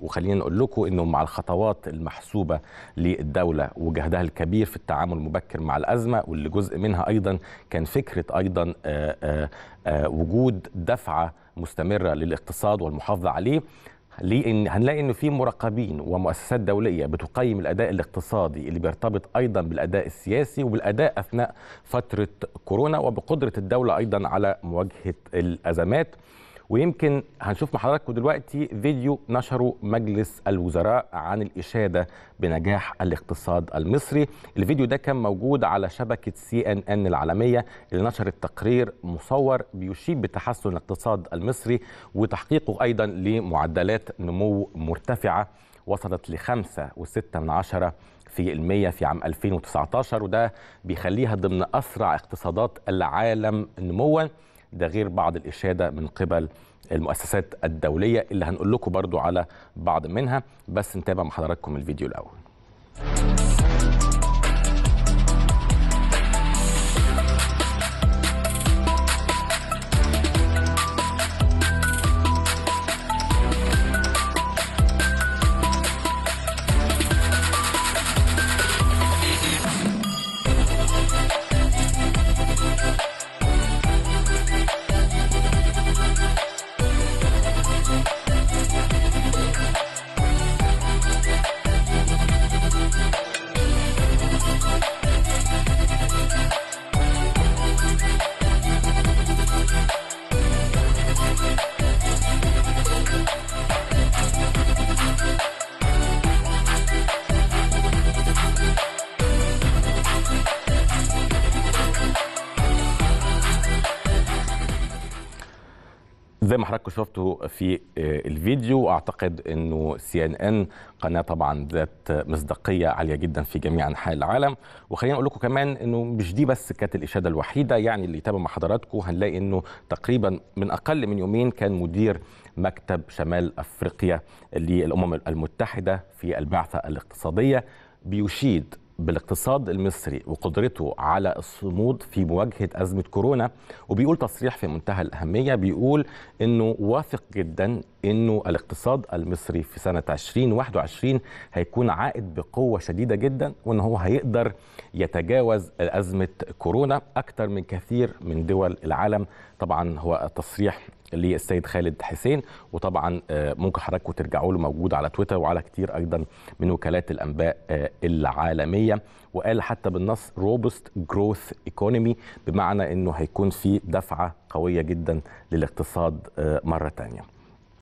وخلينا نقول لكم انه مع الخطوات المحسوبه للدوله وجهدها الكبير في التعامل المبكر مع الازمه واللي جزء منها ايضا كان فكره ايضا آآ آآ وجود دفعه مستمره للاقتصاد والمحافظه عليه لان هنلاقي انه في مراقبين ومؤسسات دوليه بتقيم الاداء الاقتصادي اللي بيرتبط ايضا بالاداء السياسي وبالاداء اثناء فتره كورونا وبقدره الدوله ايضا على مواجهه الازمات ويمكن هنشوف مع حضراتكم دلوقتي فيديو نشره مجلس الوزراء عن الإشادة بنجاح الاقتصاد المصري الفيديو ده كان موجود على شبكة سي ان ان العالمية اللي نشرت تقرير مصور بيشيد بتحسن الاقتصاد المصري وتحقيقه أيضا لمعدلات نمو مرتفعة وصلت لخمسة وستة من عشرة في المية في عام 2019 وده بيخليها ضمن أسرع اقتصادات العالم نمواً ده غير بعض الإشادة من قبل المؤسسات الدولية اللي هنقول لكم برضو على بعض منها بس نتابع مع حضراتكم الفيديو الأول زي ما حضراتكم شفتوا في الفيديو اعتقد انه سي ان ان قناه طبعا ذات مصداقيه عاليه جدا في جميع انحاء العالم وخلينا اقول لكم كمان انه مش دي بس كانت الاشاده الوحيده يعني اللي يتابع مع حضراتكم هنلاقي انه تقريبا من اقل من يومين كان مدير مكتب شمال افريقيا للامم المتحده في البعثه الاقتصاديه بيشيد بالاقتصاد المصري وقدرته على الصمود في مواجهه ازمه كورونا وبيقول تصريح في منتهى الاهميه بيقول انه واثق جدا انه الاقتصاد المصري في سنه 2021 هيكون عائد بقوه شديده جدا وان هو هيقدر يتجاوز ازمه كورونا اكثر من كثير من دول العالم طبعا هو تصريح للسيد خالد حسين وطبعا ممكن حضراتكم ترجعوا له موجود على تويتر وعلى كتير ايضا من وكالات الانباء العالميه وقال حتى بالنص روبست جروث ايكونومي بمعنى انه هيكون في دفعه قويه جدا للاقتصاد مره ثانيه